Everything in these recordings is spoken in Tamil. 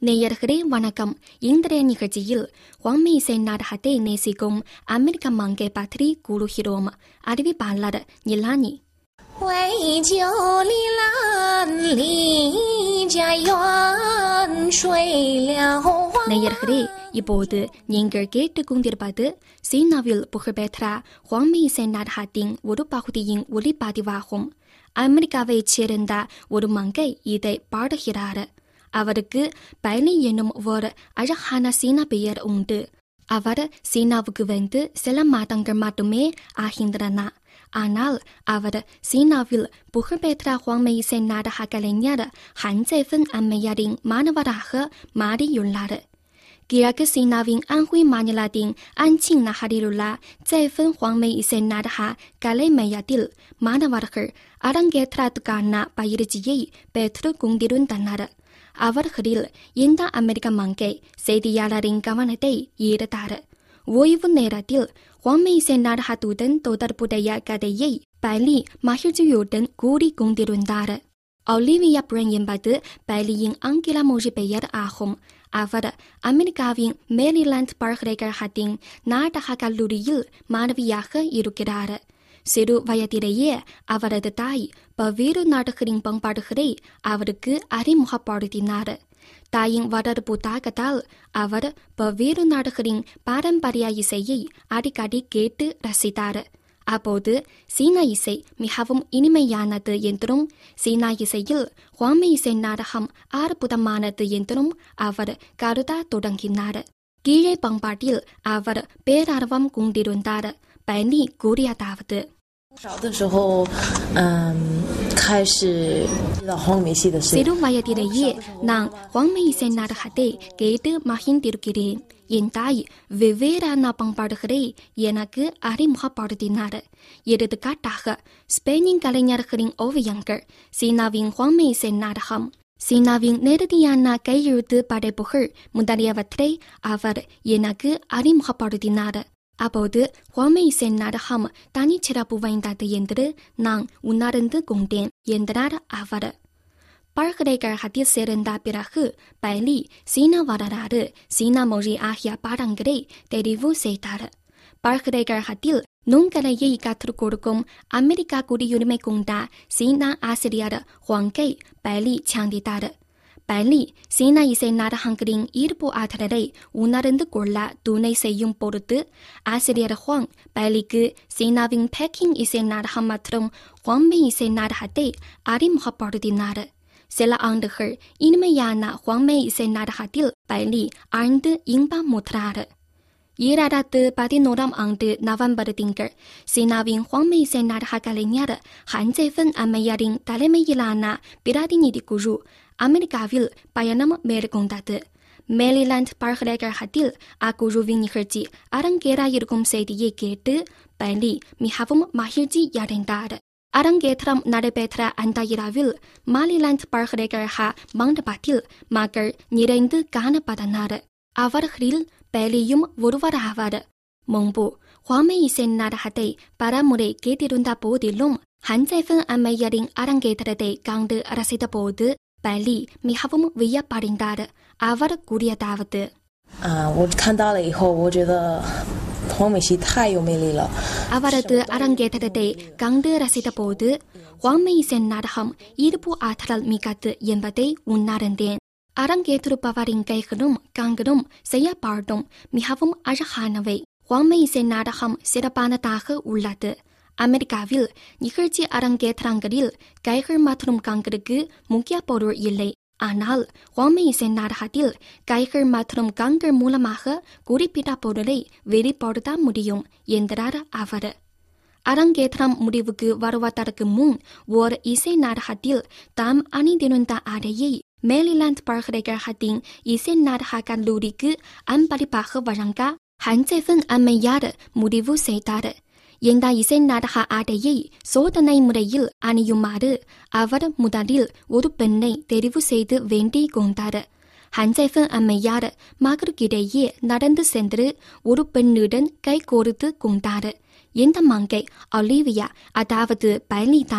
நேயர்களே வணக்கம் இன்றைய நிகழ்ச்சியில் வான்மை இசை நாடகத்தை நேசிக்கும் அமெரிக்க மங்கை பற்றி கூறுகிறோம் அறிவிப்பாளர் நிலானி 为救离兰离家远，水了花。 நேயர்களே இப்போது நீங்கள் கேட்டுக்கொண்டிருப்பது சீனாவில் புகழ்பெற்ற வான்மை இசை நாடகத்தின் ஒரு பகுதியின் ஒளிப்பதிவாகும் அமெரிக்காவைச் சேர்ந்த ஒரு மங்கை இதை பாடுகிறார் அவருக்கு பைலி என்னும் ஒரு அழகான சீனா பெயர் உண்டு அவர் சீனாவுக்கு வந்து சில மாதங்கள் மட்டுமே ஆகின்றன ஆனால் அவர் சீனாவில் புகழ்பெற்ற வான்மை இசை நாடக கலைஞர் ஹான் ஜெய்ஃபன் அம்மையாரின் மாணவராக மாறியுள்ளார் கிழக்கு சீனாவின் அன்ஹுய் மாநிலத்தின் அன்சிங் நகரிலுள்ள ஜெய்ஃபன் வான்மை இசை நாடக கலை மையத்தில் மாணவர்கள் அரங்கேற்றத்துக்கான பயிற்சியை பெற்றுக் கொண்டிருந்தனர் அவர்களில் இந்த அமெரிக்க மங்கை செய்தியாளரின் கவனத்தை ஈர்த்தார் ஓய்வு நேரத்தில் வான்மை இசை நாடகத்துடன் தொடர்புடைய கதையை பலி மகிழ்ச்சியுடன் கூறிக் கொண்டிருந்தார் ஒலிவியா புரன் என்பது பலியின் ஆங்கில மொழி பெயர் ஆகும் அவர் அமெரிக்காவின் மேரிலாந்து பல்கலைக்கழகத்தின் நாடக கல்லூரியில் மாணவியாக இருக்கிறார் சிறு வயதிலேயே அவரது தாய் பல்வேறு நாடுகளின் பண்பாடுகளை அவருக்கு அறிமுகப்படுத்தினார் தாயின் வளர்ப்பு தாக்கத்தால் அவர் பல்வேறு நாடுகளின் பாரம்பரிய இசையை அடிக்கடி கேட்டு ரசித்தார் அப்போது சீனா இசை மிகவும் இனிமையானது என்றும் சீனா இசையில் வாமை இசை நாடகம் அற்புதமானது என்றும் அவர் கருத தொடங்கினார் கீழே பண்பாட்டில் அவர் பேரார்வம் கொண்டிருந்தார் பனி கூறியதாவது 小的时候，嗯，开始知道黄梅戏的声音。 சிறு வயதிலேயே நான் வான்மை இசை நாடகத்தை கேட்டு மகிழ்ந்திருக்கிறேன் என் தாய் வெவ்வேறான பண்பாடுகளை எனக்கு அறிமுகப்படுத்தினார் எடுத்துக்காட்டாக ஸ்பெயினின் கலைஞர்களின் ஓவியங்கள் சீனாவின் வான்மை இசை நாடகம் சீனாவின் நேரடியான கையெழுத்து படைப்புகள் முதலியவற்றை அவர் எனக்கு அறிமுகப்படுத்தினார் அப்போது வான்மை இசை நாடகம் தனிச்சிறப்பு வாய்ந்தது என்று நான் உணர்ந்து கொண்டேன் என்றார் அவர் பல்கலைக்கழகத்தில் சேர்ந்த பிறகு பைலி சீனா வரலாறு சீனா மொழி ஆகிய பாடங்களை தெரிவு செய்தார் பல்கலைக்கழகத்தில் நுண்கலையை கற்றுக் கொடுக்கும் அமெரிக்கா குடியுரிமை கொண்ட சீனா ஆசிரியர் ஹுவாங்கை பைலி சந்தித்தார் பைலி சீனா இசை நாடகங்களின் ஈர்ப்பு ஆற்றலை உணர்ந்து கொள்ள துணை செய்யும் பொருட்டு ஆசிரியர் ஹுவாங் பைலிக்கு சீனாவின் பேக்கிங் இசை நாடகம் மற்றும் ஹுவாம்பி இசை நாடகத்தை அறிமுகப்படுத்தினார் சில ஆண்டுகள் இனிமையான ஹுவாமை இசை நாடகத்தில் பைலி ஆழ்ந்து இன்பமுற்றார் ஈராயிரத்து பதினோராம் ஆண்டு நவம்பர் திங்கள் சீனாவின் ஹுவாமை இசை நாடக கலைஞர் ஹான் ஜெய்ஃபன் அம்மையாரின் தலைமையிலான பிரதிநிதி குழு அமெரிக்காவில் பயணம் மேற்கொண்டது மேரிலாந்து பல்கலைக்கழகத்தில் அக்குழுவின் நிகழ்ச்சி அரங்கேற இருக்கும் செய்தியை கேட்டு பைலி மிகவும் மகிழ்ச்சி அடைந்தார் அரங்கேற்றம் நடைபெற்ற அந்த இரவில் மாலிலாந்து பல்கலைக்கழக மண்டபத்தில் மக்கள் நிறைந்து காணப்பட்டனர் அவர்களில் பெலியும் ஒருவராவார் முன்பு ஹுவாமை இசை நாடகத்தை பலமுறை கேட்டிருந்த போதிலும் ஹன்ஜெஃபன் அம்மையரின் அரங்கேற்றத்தை கண்டு ரசித்த போது பலி மிகவும் வியப்படைந்தார் அவர் கூறியதாவது 啊、我看到了以后，我觉得黄梅戏太有魅力了。 அவரது அரங்கேற்றத்தை கண்டு ரசித்த போது ஹுவாமை இசை நாடகம் ஈர்ப்பு ஆற்றல் மிக்கது என்பதை உணர்ந்தேன் அரங்கேற்றிருப்பவரின் கைகளும் கண்களும் செயற்பாடும் மிகவும் அழகானவை ஹுவாமை இசை நாடகம் சிறப்பானதாக உள்ளது அமெரிக்காவில் நிகழ்ச்சி அரங்கேற்றங்களில் கைகள் மற்றும் கண்களுக்கு முக்கிய பொருள் இல்லை ஆனால் ஹுவாமை இசை நாடகத்தில் கைகள் மற்றும் கண்கள் மூலமாக குறிப்பிட்ட பொருளை வெளிப்படுத்த முடியும் என்றார் அவர் அரங்கேற்றம் முடிவுக்கு வருவதற்கு முன் ஓர் இசை நாடகத்தில் தாம் அணிந்திருந்த ஆடையை மேரிலாந்து பல்கலைக்கழகத்தின் இசை நாடக கல்லூரிக்கு அன்பளிப்பாக வழங்க ஹன்ஜெஃபன் அம்மையார் முடிவு செய்தார் இந்த இசை நாடக ஆடையை சோதனை முறையில் அணியுமாறு அவர் முதலில் ஒரு பெண்ணை தெரிவு செய்து வேண்டிக் கொண்டார் ஹன்ஜெஃபன் அம்மையார் மகருக்கிடையே நடந்து சென்று ஒரு பெண்ணுடன் கை கோர்த்து கொண்டார் இந்த மங்கை ஒலிவியா அதாவது பழனிதான்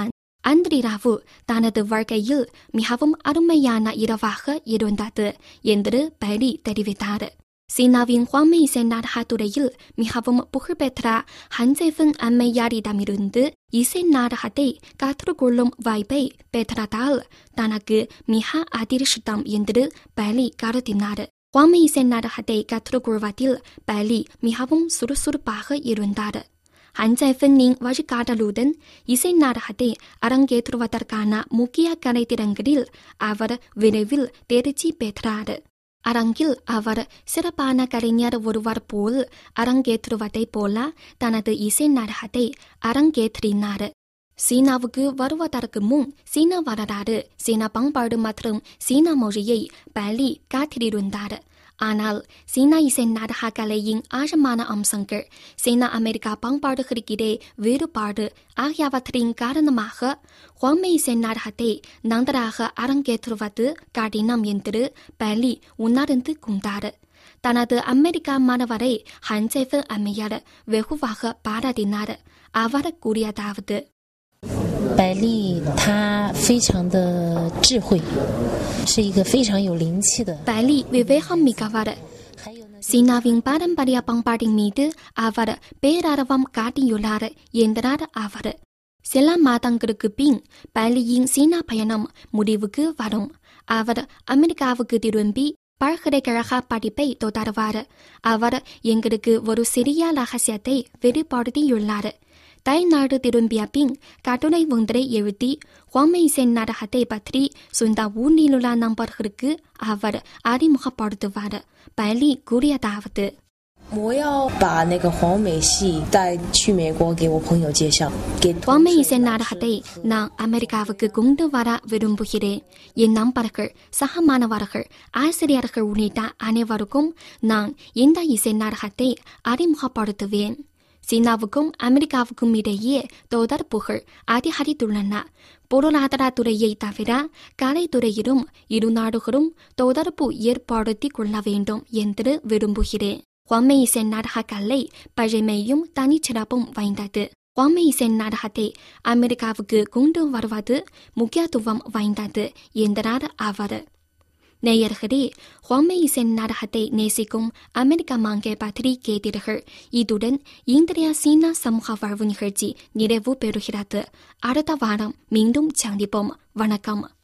அன்று இரவு தனது வாழ்க்கையில் மிகவும் அருமையான இரவாக இருந்தது என்று பலி தெரிவித்தார் சீனாவின் ஹுவாமை இசை நாடகத்துறையில் மிகவும் புகழ்பெற்ற ஹன்செஃபன் அம்மையாரிடமிருந்து இசை நாடகத்தை கற்றுக்கொள்ளும் வாய்ப்பை பெற்றதால் தனக்கு மிக அதிர்ஷ்டம் என்று பலி கருதினார் ஹுவாமை இசை நாடகத்தை கற்றுக்கொள்வதில் பலி மிகவும் சுறுசுறுப்பாக இருந்தார் ஹன்செஃபனின் வழிகாட்டலுடன் இசை நாடகத்தை அரங்கேற்றுவதற்கான முக்கிய கலைத்திறங்களில் அவர் விரைவில் தேர்ச்சி பெற்றார் அரங்கில் அவர் சிறப்பான கலைஞர் ஒருவர் போல் அரங்கேற்றுவதைப் போல தனது இசை நாடகத்தை அரங்கேற்றினார் சீனாவுக்கு வருவதற்கு முன் சீன வரலாறு சீன பண்பாடு மற்றும் சீன மொழியை பலி காத்திருந்தார் ஆனால் சீனா இசை நாடக கலையின் ஆழமான அம்சங்கள் சீனா அமெரிக்கா பண்பாடுகளுக்கிடையே வேறுபாடு ஆகியவற்றின் காரணமாக ஹுவாமை இசை நாடகத்தை நன்றாக அரங்கேற்றுவது கடினம் என்று பலி உணர்ந்து கொண்டார் தனது அமெரிக்கா மாணவரை ஹன்செஃபன் அம்மையார் வெகுவாக பாராட்டினார் அவர் கூறியதாவது 百丽她非常的智慧，是一个非常有灵气的。 பலி விவேகம் மிக்கவர் 还有呢， சீனாவின் பாரம்பரிய பண்பாட்டின் மீது அவர் பேரார்வம் காட்டியுள்ளார் என்றார் அவர் சில மாதங்களுக்கு பின் பலியின் சீனா பயணம் முடிவுக்கு வரும் அவர் அமெரிக்காவுக்கு திரும்பி பல்கலைக்கழக படிப்பை தொடர்வார் அவர் எங்களுக்கு ஒரு சிறிய ரகசியத்தை வெளிப்படுத்தியுள்ளார் தாய்நாடு திரும்பிய பின் கட்டுரை ஒன்றை எழுதி ஹுவாமை சென் நாடகத்தை பற்றி சொந்த ஊரிலுள்ள நண்பர்களுக்கு அவர் அறிமுகப்படுத்துவார் பலி கூறியதாவது 我要把那个黄美戏带去美国给我朋友介绍，给 ஹுவாமை இசை நாடகத்தை நான் அமெரிக்காவுக்கு கொண்டு வர விரும்புகிறேன் என் நண்பர்கள் சக மாணவர்கள் ஆசிரியர்கள் உள்ளிட்ட அனைவருக்கும் நான் இந்த இசை நாடகத்தை அறிமுகப்படுத்துவேன் சீனாவுக்கும் அமெரிக்காவுக்கும் இடையே தொடர்புகள் அதிகரித்துள்ளன பொருளாதாரத்துறையை தவிர கலைத்துறையிலும் இரு நாடுகளும் தொடர்பு ஏற்படுத்திக் கொள்ள வேண்டும் என்று விரும்புகிறேன் ஹுவாமை இசை நாடக கலை பழமையும் தனிச்சிறப்பும் வாய்ந்தது ஹுவாமை இசை நாடகத்தை அமெரிக்காவுக்கு கொண்டு வருவது முக்கியத்துவம் வாய்ந்தது என்றார் அவர் நேயர்களே ஹுவாமை இசை நாடகத்தை நேசிக்கும் அமெரிக்க மாங்கே பற்றி கேட்டீர்கள் இதுடன் இன்றைய சீனா சமூக வாழ்வு நிகழ்ச்சி நிறைவு பெறுகிறது அடுத்த வாரம் மீண்டும் சந்திப்போம் வணக்கம்